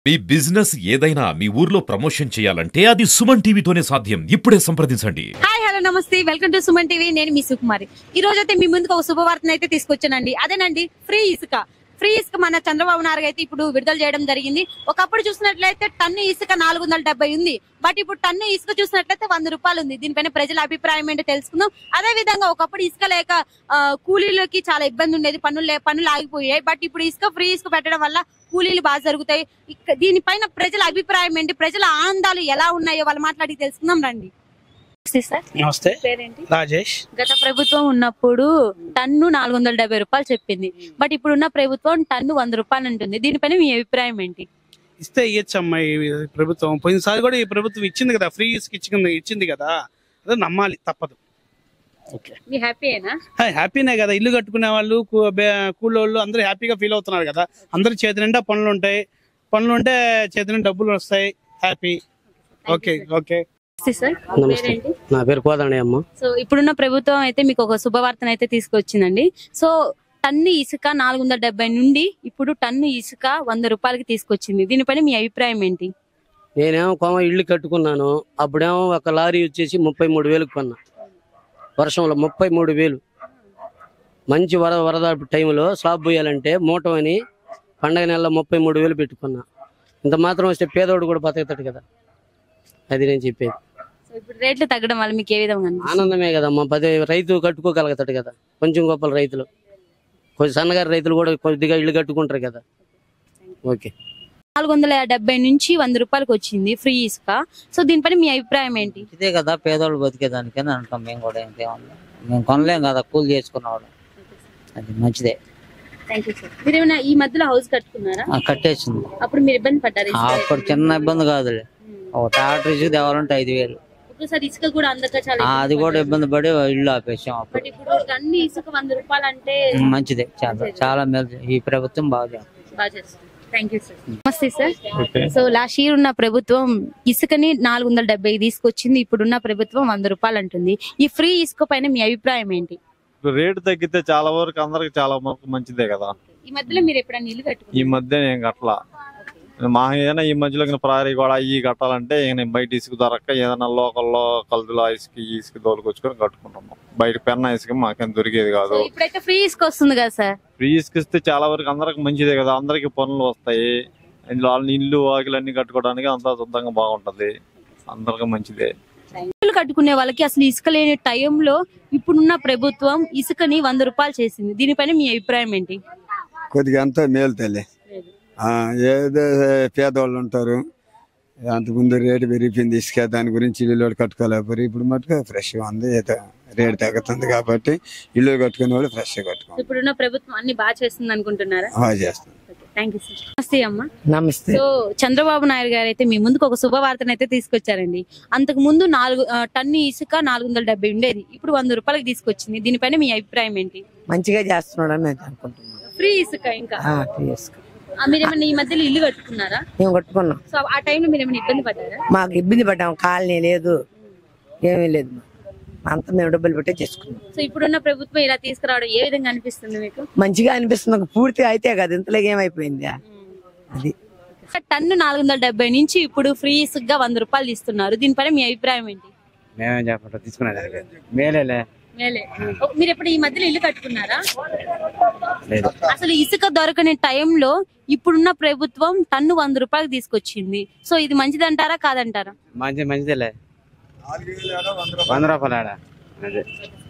మీ business ఏదైనా మీ ఊర్లో promotion చేయాలంటే అది సుమన్ టీవీతోనే సాధ్యం ఇప్పుడే సంప్రదించండి హాయ్ హలో నమస్తే వెల్కమ్ టు సుమన్ టీవీ నేను మీ సుకుమారి ఈ రోజు అయితే మీ ముందుకు ఒక శుభవార్తను అయితే తీసుకొచ్చానండి అదేనండి ఫ్రీ ఇసుక ఫ్రీ ఇసుక మన చంద్రబాబు నాయుడు అయితే ఇప్పుడు విడుదల చేయడం జరిగింది ఒకప్పుడు చూసినట్లయితే టన్ను ఇసుక నాలుగు వందల డెబ్బై ఉంది బట్ ఇప్పుడు టన్ను ఇసుక చూసినట్లయితే వంద రూపాయలు ఉంది దీనిపైన ప్రజల అభిప్రాయం ఏంటో తెలుసుకుందాం అదే విధంగా ఒకప్పుడు ఇసుక లేక ఆ, కూలీలకి చాలా ఇబ్బంది ఉండేది పనులు లే- పనులు ఆగిపోయాయి బట్ ఇప్పుడు ఇసుక ఫ్రీ ఇసుక పెట్టడం వల్ల కూలీలు బాగా జరుగుతాయి ఇక్క- దీనిపైన ప్రజల అభిప్రాయం ఏంటి ప్రజల ఆనందాలు ఎలా ఉన్నాయో వాళ్ళు మాట్లాడి తెలుసుకుందాం రండి సార్ నమస్తే పేరేంటి రాజేష్ గత ప్రభుత్వం ఉన్నప్పుడు టన్ను నాలుగు వందల డెబ్బై రూపాయలు చెప్పింది బట్ ఇప్పుడు ఉన్న ప్రభుత్వం టన్ను వంద రూపాయలు అంటుంది దీనిపైన మీ అభిప్రాయం ఏంటి ఇస్తే ఇయ్యచ్చు అమ్మాయి ప్రభుత్వం పోయినసారి కూడా ఈ ప్రభుత్వం ఇచ్చింది కదా ఫ్రీ ఇసుక ఇచ్చింది ఇచ్చింది కదా అదే నమ్మాలి తప్పదు ఓకే మీ హ్యాపీయేనా హ్యాపీనే కదా ఇల్లు కట్టుకునే వాళ్ళు కూ- బే- కూలోళ్ళు అందరూ హ్యాపీగా ఫీల్ అవుతున్నారు కదా అందరి చేతి నిండా పనులు ఉంటాయి పనులు ఉంటే చేతి నిండా డబ్బులు వస్తాయి హ్యాపీ ఓకే ఓకే సార్ నమస్తే పేరేంటి నా పేరు కోదండి అమ్మ సో ఇప్పుడున్న ప్రభుత్వం అయితే మీకు ఒక శుభవార్తను అయితే తీసుకొచ్చిందండి సో టన్ను ఇసుక నాలుగు వందల డెబ్బై నుండి ఇప్పుడు టన్ను ఇసుక వంద రూపాయలకి తీసుకొచ్చింది దీనిపైన మీ అభిప్రాయం ఏంటి నేనేమో కొమ ఇల్లు కట్టుకున్నాను అప్పుడేమో ఒక లారీ వచ్చేసి ముప్పై మూడు వేలకు కొన్నా వర్షంలో ముప్పై మూడు వేలు మంచి వర వరద టైంలో స్లాబ్ పోయాలంటే మూటమని పండగ నెలలో ముప్పై మూడు వేలు పెట్టుకున్నా ఇంత మాత్రం వస్తే పేదోడు కూడా బతుకుతాడు కదా అది నేను చెప్పేది సో ఇప్పుడు రేట్లు తగ్గడం వల్ల మీకు ఏ విధంగా అనిపిస్తుంది? ఆనందమే కదమ్మా పది రైతు కట్టుకోగలుగుతాడు కదా కొంచెం గొప్పల రైతులు కొంచెం సన్నగారి రైతులు కూడా కొద్దిగా ఇల్లు కట్టుకుంటారు కదా ఓకే నాలుగు వందల డెబ్బై నుంచి వంద రూపాయలకి వచ్చింది ఫ్రీ ఇసుక సో దీనిపైన మీ అభిప్రాయం ఏంటి ఇదే కదా పేదోళ్ళు బతికేదానికని అంటాం మేము కూడా ఇంకేమన్నా మేము కొనలేం కదా కూలి చేసుకున్నవాడు అది మంచిదే థ్యాంక్ యూ సార్ మీరు ఏమైనా ఈ మధ్యలో హౌస్ కట్టుకున్నారా ఆ, కట్టేసింది అప్పుడు మీరు ఇబ్బంది పడ్డారు ఆ, అప్పుడు చిన్న ఇబ్బంది కాదులే ఒక ట్రాక్టర్ ఇసుక తేవాలంటే ఐదు వేలు ఒక్కసారి ఇసుక కూడా అందక చాలా ఆ, అది కూడా ఇబ్బంది పడి ఇల్లు ఆపేసాం అప్పుడు బట్ ఇప్పుడు అన్ని ఇసుక వంద రూపాయలు అంటే మంచిదే చాలా చాలా మేలు ఈ ప్రభుత్వం బాగా చేస్తుంది. బాగా చేస్తుంది థ్యాంక్ యూ సార్ నమస్తే సార్ సో లాస్ట్ ఇయర్ ఉన్న ప్రభుత్వం ఇసుకని నాలుగు వందల డెబ్బై తీసుకొచ్చింది ఇప్పుడున్న ప్రభుత్వం వంద రూపాయలు అంటుంది ఈ ఫ్రీ ఇసుక పైన మీ అభిప్రాయం ఏంటి ఇప్పుడు రేటు తగ్గితే చాలా వరకు అందరికి చాలా వరకు మంచిదే కదా ఈ మధ్యలో మీరు ఎప్పుడైనా ఇల్లు ఈ కట్టుకున్నారు మధ్య నేను కట్టలా మా ఏదైనా ఈ మధ్యలో ఇంకా ప్రహరీ కూడా ఈ కట్టాలంటే ఇక నేను బయట ఇసుక దొరక్క ఏదైనా లోకల్లో కలుదులో ఇసుక ఈ ఇసుక దోలుకొచ్చుకొని కట్టుకుంటాము బయట పెన్న ఇసుక మాకేం దొరికేది సో కాదు ఇప్పుడైతే ఫ్రీ ఇసుక వస్తుంది కదా సార్ ఫ్రీ ఇసుక ఇస్తే చాలా వరకు అందరికి మంచిదే కదా అందరికి పనులు వస్తాయి ఇందులో వాళ్ళ ఇల్లు వాకిలు అన్ని కట్టుకోవడానికి అంతా శుద్ధంగా బాగుంటది అందరికి మంచిదే ఇల్లు కట్టుకునే వాళ్ళకి అసలు ఇసుక లేని టైంలో ఇప్పుడున్న ప్రభుత్వం ఇసుకని వంద రూపాయలు చేసింది దీనిపైన మీ అభిప్రాయం ఏంటి కొద్దిగా ఎంతో మేలు తల్లి ఆ, ఏదో పేదవాళ్ళు ఉంటారు అంతకుముందు రేటు పెరిగిపోయింది ఇసుక దాని గురించి ఇల్లు కట్టుకోలేకపోయి ఇప్పుడు మటుకు ఫ్రెష్గా ఉంది ఏదో రేటు తగ్గుతుంది కాబట్టి ఇల్లు కట్టుకునే వాళ్ళు ఫ్రెష్గా కట్టుకోవాలి ఇప్పుడున్న ప్రభుత్వం అన్ని బాగా చేస్తుంది అనుకుంటున్నారా బాగా చేస్తుంది థ్యాంక్ యూ సార్ నమస్తే అమ్మా నమస్తే సో చంద్రబాబు నాయుడు గారు అయితే మీ ముందుకు ఒక శుభవార్తను అయితే తీసుకొచ్చారండి అంతకు ముందు నాలుగు ఆ, టన్ను ఇసుక నాలుగు వందల డెబ్బై ఉండేది ఇప్పుడు వంద రూపాయలకి తీసుకొచ్చింది దీనిపైన మీ అభిప్రాయం ఏంటి మంచిగా చేస్తున్నాడు అని నేను అనుకుంటున్నాను ఫ్రీ ఇసుక ఇంకా ఆ, ప్లీజ్. ఆ, మీరేమన్నా ఈ మధ్యలో ఇల్లు కట్టుకున్నారా మేము కట్టుకున్నాం సో ఆ టైంలో మీరు ఏమైనా ఇబ్బంది పడ్డారా మాకు ఇబ్బంది పడ్డాం కాలనీ లేదు ఏమీ లేదు అంతా మేము డబ్బులు పెట్టే చేసుకున్నాం సో ఇప్పుడున్న ప్రభుత్వం ఇలా తీసుకురావడం ఏ విధంగా అనిపిస్తుంది మీకు మంచిగా అనిపిస్తుంది నాకు పూర్తిగా అయితే కదా ఇంతలో ఏమైపోయింది అది టన్ను నాలుగు వందల డెబ్బై నుంచి ఇప్పుడు ఫ్రీ ఇసుకగా వంద రూపాయలు ఇస్తున్నారు దీనిపైన మీ అభిప్రాయం ఏంటి మేమేం చెప్పండి తీసుకునేది మేలేలే మేలే ఓ, మీరు ఎప్పుడు ఈ మధ్యలో ఇల్లు కట్టుకున్నారా లేదు అసలు ఇసుక దొరకని టైంలో ఇప్పుడున్న ప్రభుత్వం టన్ను వంద రూపాయలు తీసుకొచ్చింది సో ఇది మంచిదంటారా కాదంటారా మంచి మంచిదేలే వంద రూపాయలు ఆడ అదే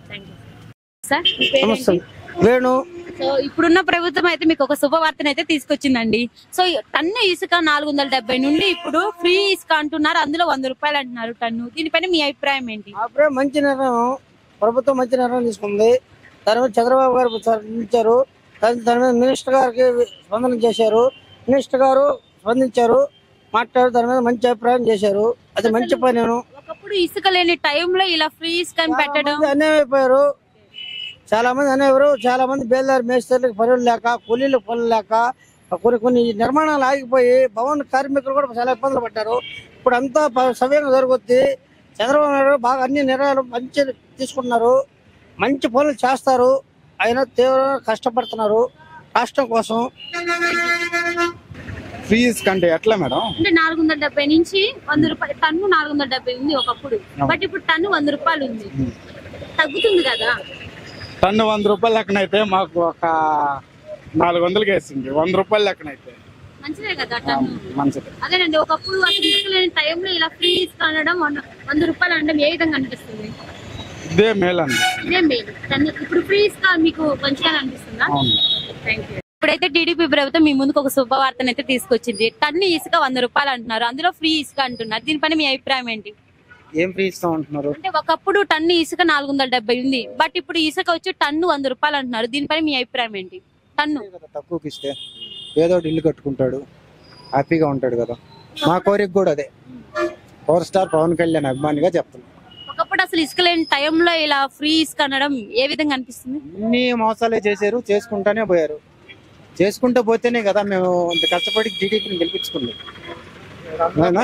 సార్ మీ పేరేంటి? వేణు సో ఇప్పుడున్న ప్రభుత్వం అయితే మీకు ఒక శుభవార్తను అయితే తీసుకొచ్చిందండి సో ఈ టన్ను ఇసుక నాలుగు వందల డెబ్బై నుండి ఇప్పుడు ఫ్రీ ఇసుక అంటున్నారు అందులో వంద రూపాయలు అంటున్నారు టన్ను దీనిపైన మీ అభిప్రాయం ఏంటి అప్పుడే మంచి నిర్ణయం ప్రభుత్వం మంచి నిర్ణయం తీసుకుంది దాని మీద చంద్రబాబు గారు స్పందించారు దాని దాని మీద మినిస్టర్ గారికి స్పందన చేశారు మినిస్టర్ గారు స్పందించారు మాట్లాడి దాని మీద మంచి అభిప్రాయం చేశారు అది మంచి పని నేను ఒకప్పుడు ఇసుక లేని టైంలో ఇలా ఫ్రీ ఇసుక అని పెట్టడం మంది అన్యాయం అయిపోయారు చాలా మంది అనేవారు చాలా మంది బేల్దారి మేస్త్రీలకు పనులు లేక కూలీలకు పనులు లేక కొన్ని కొన్ని నిర్మాణాలు ఆగిపోయి భవన కార్మికులు కూడా చాలా ఇబ్బందులు పడ్డారు ఇప్పుడు అంతా ప- సవ్యంగా జరుగుద్ది చంద్రబాబు నాయుడు బాగా అన్ని నిర్ణయాలు మంచి తీసుకుంటున్నారు మంచి పనులు చేస్తారు ఆయన తీవ్రంగా కష్టపడుతున్నారు రాష్ట్రం కోసం ఫీజ్ కంటే ఎట్లా మేడం అంటే నాలుగు వందల డెబ్బై నుంచి వంద రూపాయలు టన్ను నాలుగు వందల డెబ్బై ఉంది ఒకప్పుడు బట్ ఇప్పుడు టన్ను వంద రూపాయలు ఉంది తగ్గుతుంది కదా టన్ను వంద రూపాయలు లెక్కనైతే మాకు ఒక నాలుగు వందలకి వేసింది వంద రూపాయలు లెక్కనైతే మంచిదే కదా టన్ను మంచిది అదేనండి ఒకప్పుడు అసలు ఇసుక లేని టైంలో ఇలా ఫ్రీ ఇసుక అనడం వంద- వంద రూపాయలు అనడం ఏ విధంగా అనిపిస్తుంది ఇదే మేలు అండి ఇదే మేలు టన్ను- ఇప్పుడు ఫ్రీ ఇసుక మీకు మంచిగా అనిపిస్తుందా అవును థ్యాంక్ యూ ఇప్పుడైతే టీడీపీ ప్రభుత్వం మీ ముందుకు ఒక శుభవార్తను అయితే తీసుకొచ్చింది టన్ను ఇసుక వంద రూపాయలు అంటున్నారు అందులో ఫ్రీ ఇసుక అంటున్నారు దీనిపైన మీ అభిప్రాయం ఏంటి ఏం ఫ్రీ ఇస్తాం అంటున్నారు అంటే ఒకప్పుడు టన్ను ఇసుక నాలుగు వందల డెబ్బై ఉంది బట్ ఇప్పుడు ఇసుక వచ్చి టన్ను వంద రూపాయలు అంటున్నారు దీనిపైన మీ అభిప్రాయం ఏంటి టన్ను తక్కువకి ఇస్తే పేదోడు ఇల్లు కట్టుకుంటాడు హ్యాపీగా ఉంటాడు కదా మా కోరిక కూడా అదే పవర్ స్టార్ పవన్ కళ్యాణ్ అభిమానిగా చెప్తున్నాను ఒకప్పుడు అసలు ఇసుక లేని టైంలో ఇలా ఫ్రీ ఇసుక అనడం ఏ విధంగా అనిపిస్తుంది అన్ని మోసాలే చేశారు చేసుకుంటానే పోయారు చేసుకుంటూ పోతేనే కదా మేము ఇంత కష్టపడి టీడీపీని గెలిపించుకుంది అవునా?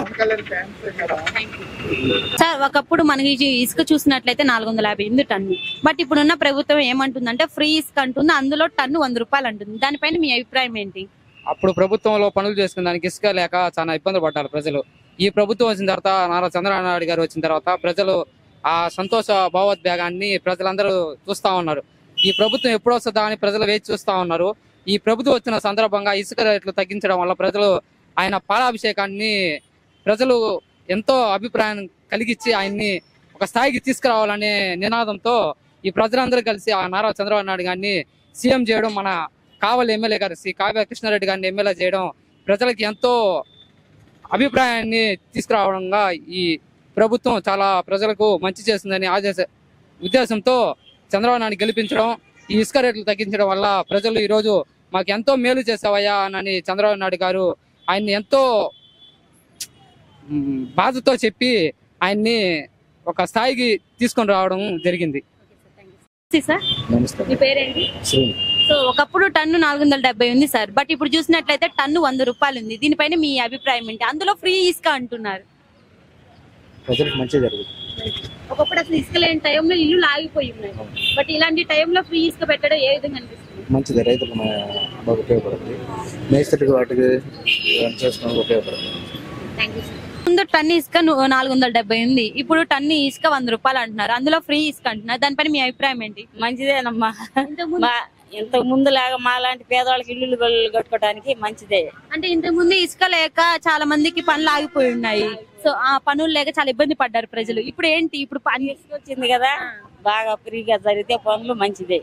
సార్ ఒకప్పుడు మనకి ఈ ఇసుక చూసినట్లయితే నాలుగు వందల యాభై ఉంది టన్ను బట్ ఇప్పుడున్న ప్రభుత్వం ఏమంటుందంటే ఫ్రీ ఇసుక అంటుంది అందులో టన్ను వంద రూపాయలు అంటుంది దానిపైన మీ అభిప్రాయం ఏంటి అప్పుడు ప్రభుత్వంలో పనులు చేసుకునే దానికి ఇసుక లేక చాలా ఇబ్బంది పడ్డారు ప్రజలు ఈ ప్రభుత్వం వచ్చిన తర్వాత నారా చంద్రబాబు నాయుడు గారు వచ్చిన తర్వాత ప్రజలు ఆ సంతోష భావోద్వేగాన్ని ప్రజలందరూ చూస్తా ఉన్నారు ఈ ప్రభుత్వం ఎప్పుడు వస్తుందా అని ప్రజలు వేచి చూస్తా ఉన్నారు ఈ ప్రభుత్వం వచ్చిన సందర్భంగా ఇసుక రేట్లు తగ్గించడం వల్ల ప్రజలు ఆయన పాలాభిషేకాన్ని ప్రజలు ఎంతో అభిప్రాయం కలిగించి ఆయన్ని ఒక స్థాయికి తీసుకురావాలనే నినాదంతో ఈ ప్రజలందరూ కలిసి ఆ నారా చంద్రబాబు నాయుడు గారిని సీఎం చేయడం మన కావలి ఎమ్మెల్యే గారు శ్రీ కావ్య కృష్ణారెడ్డి గారిని ఎమ్మెల్యే చేయడం ప్రజలకు ఎంతో అభిప్రాయాన్ని తీసుకురావడంగా ఈ ప్రభుత్వం చాలా ప్రజలకు మంచి చేస్తుందని ఆదేశ ఉద్దేశంతో చంద్రబాబు నాయుడు గెలిపించడం ఈ ఇసుక రేట్లు తగ్గించడం వల్ల ప్రజలు ఈ రోజు మాకు ఎంతో మేలు చేసావయ్యా అని చంద్రబాబు నాయుడు గారు ఆయన్ని ఎంతో మ్, బాధతో చెప్పి ఆయన్ని ఒక స్థాయికి తీసుకొని రావడం జరిగింది సార్ మీ పేరేంటి సో ఒకప్పుడు టన్ను నాలుగు వందల డెబ్బై ఉంది సార్ బట్ ఇప్పుడు చూసినట్లయితే టన్ను వంద రూపాయలు ఉంది దీనిపైన మీ అభిప్రాయం ఏంటి అందులో ఫ్రీ ఇసుక అంటున్నారు ప్రజలకు మంచి జరుగుతుంది ఒకప్పుడు అసలు ఇసుక లేని టైంలో ఇల్లు లాగిపోయి ఉన్నాయి బట్ ఇలాంటి టైంలో ఫ్రీ ఇసుక పెట్టడం ఏ విధంగా అనిపిస్తుంది మంచిది రైతులకు మా- బాగా ఉపయోగపడుతుంది మేస్త్రికి వాటికి రన్ చేసుకోవడానికి ఉపయోగపడుతుంది థ్యాంక్ యూ ముందు టన్ను ఇసుక ను- నాలుగు వందల డెబ్బై ఉంది ఇప్పుడు టన్ను ఇసుక వంద రూపాయలు అంటున్నారు అందులో ఫ్రీ ఇసుక అంటున్నారు దానిపైన మీ అభిప్రాయం ఏంటి మంచిదేనమ్మా మా ఇంతకు ముందు లాగా మా లాంటి పేదవాళ్ళకి ఇల్లు కట్టుకోవడానికి మంచిదే అంటే ఇంతకు ముందు ఇసుక లేక చాలా మందికి పనులు ఆగిపోయి ఉన్నాయి సో ఆ పనులు లేక చాలా ఇబ్బంది పడ్డారు ప్రజలు ఇప్పుడు ఏంటి ఇప్పుడు పని వచ్చింది కదా బాగా ఫ్రీగా జరిగితే పనులు మంచిదే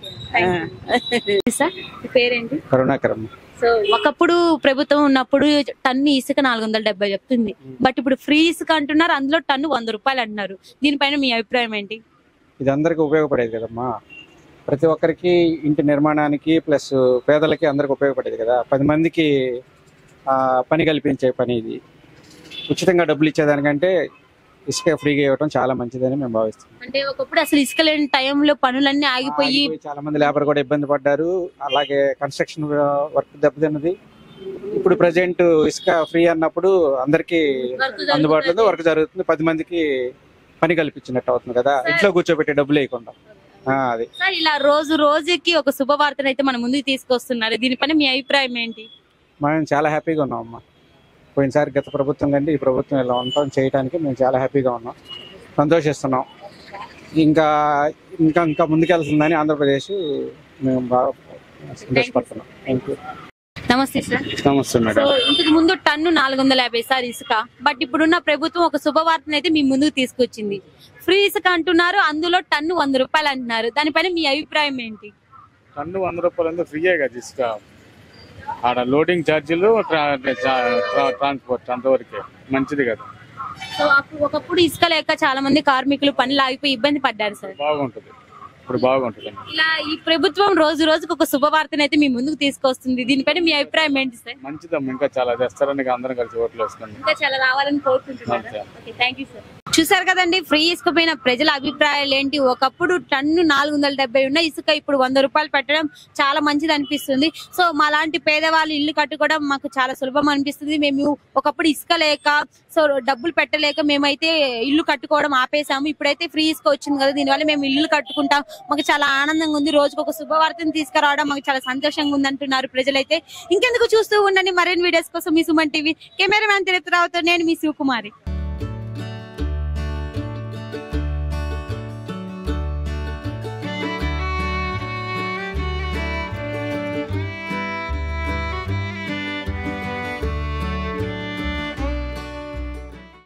సార్ మీ పేరేంటి కరుణాకరం సో ఒకప్పుడు ప్రభుత్వం ఉన్నప్పుడు టన్ను ఇసుక నాలుగు వందల డెబ్బై చెప్తుంది బట్ ఇప్పుడు ఫ్రీ ఇసుక అంటున్నారు అందులో టన్ను వంద రూపాయలు అంటున్నారు దీనిపైన మీ అభిప్రాయం ఏంటి ఇది అందరికీ ఉపయోగపడేది కదమ్మా ప్రతి ఒక్కరికి ఇంటి నిర్మాణానికి ప్లస్ పేదలకి అందరికి ఉపయోగపడేది కదా పది మందికి ఆ, పని కల్పించే పని ఇది ఉచితంగా డబ్బులు ఇచ్చేదానికంటే ఇసుక ఫ్రీగా ఇవ్వడం చాలా మంచిదని మేము భావిస్తున్నాం అంటే ఒకప్పుడు అసలు ఇసుక లేని టైంలో పనులన్నీ ఆగిపోయి చాలా మంది లేబర్ కూడా ఇబ్బంది పడ్డారు అలాగే కన్స్ట్రక్షన్ వర్క్ దెబ్బతిన్నది ఇప్పుడు ప్రజెంట్ ఇసుక ఫ్రీ అన్నప్పుడు అందరికి Work జరుగుతుంది. అందుబాటులో ఉంది వర్క్ జరుగుతుంది పది మందికి పని కల్పించినట్టు అవుతుంది కదా ఇంట్లో కూర్చోబెట్టే డబ్బులు వేయకుండా ఆ, అది సార్ ఇలా రోజు రోజుకి ఒక శుభవార్తను అయితే మన ముందుకు తీసుకొస్తున్నారు దీనిపైన మీ అభిప్రాయం ఏంటి మనం చాలా హ్యాపీగా ఉన్నాం అమ్మా పోయినసారి గత ప్రభుత్వం కంటే ఈ ప్రభుత్వం ఇలా ఉంటాం చేయడానికి మేము చాలా హ్యాపీగా ఉన్నాం సంతోషిస్తున్నాం ఇంకా ఇంకా ఇంకా ముందుకెళ్తుందని ఆంధ్రప్రదేశ్ మేము బాగా సంతోషపడుతున్నాం థ్యాంక్ యూ నమస్తే సార్ నమస్తే సో మేడం ఇంతకు ముందు టన్ను నాలుగు వందల యాభై సార్ ఇసుక బట్ ఇప్పుడున్న ప్రభుత్వం ఒక శుభవార్తను అయితే మీ ముందుకు తీసుకొచ్చింది ఫ్రీ ఇసుక అంటున్నారు అందులో టన్ను వంద రూపాయలు అంటున్నారు దానిపైన మీ అభిప్రాయం ఏంటి టన్ను వంద రూపాయలు అంటే ఫ్రీయే కదా ఇసుక ఆడ లోడింగ్ ఛార్జీలు ట్రాన్స్పోర్ట్ అంతవరకే మంచిది కదా సో అప్పుడు ఒకప్పుడు ఇసుక లేక చాలా మంది కార్మికులు పనులు ఆగిపోయి ఇబ్బంది పడ్డారు సార్ బాగుంటుంది ఇప్పుడు బాగుంటుంది ఇలా ఈ ప్రభుత్వం రోజు రోజుకు ఒక శుభవార్తను అయితే మీ ముందుకు తీసుకొస్తుంది దీనిపైన మీ అభిప్రాయం ఏంటి సార్ మంచిదమ్మా ఇంకా చాలా తెస్తారని అందరం కలిసి ఓట్లు వేసుకున్నాం ఇంకా చాలా రావాలని కోరుకుంటున్నారు అంతే. ఓకే థ్యాంక్ యూ సార్ చూసారు కదండి ఫ్రీ ఇసుక పైన ప్రజల అభిప్రాయాలు ఏంటి ఒకప్పుడు టన్ను నాలుగు వందల డెబ్బై ఉన్న ఇసుక ఇప్పుడు వంద రూపాయలు పెట్టడం చాలా మంచిది అనిపిస్తుంది సో మా లాంటి పేదవాళ్ళు ఇల్లు కట్టుకోవడం మాకు చాలా సులభం అనిపిస్తుంది మేము ఒకప్పుడు ఇసుక లేక సో డబ్బులు పెట్టలేక మేమైతే ఇల్లు కట్టుకోవడం ఆపేసాము ఇప్పుడైతే ఫ్రీ ఇసుక వచ్చింది కదా దీనివల్ల మేము ఇల్లు కట్టుకుంటాం మాకు చాలా ఆనందంగా ఉంది రోజుకు ఒక శుభవార్తను తీసుకురావడం మాకు చాలా సంతోషంగా ఉంది అంటున్నారు ప్రజలైతే ఇంకెందుకు చూస్తూ ఉండండి మరిన్ని వీడియోస్ కోసం మీ సుమన్ టీవీ కెమెరామ్యాన్ తిరుపతిరావుతో నేను మీ శివకుమారి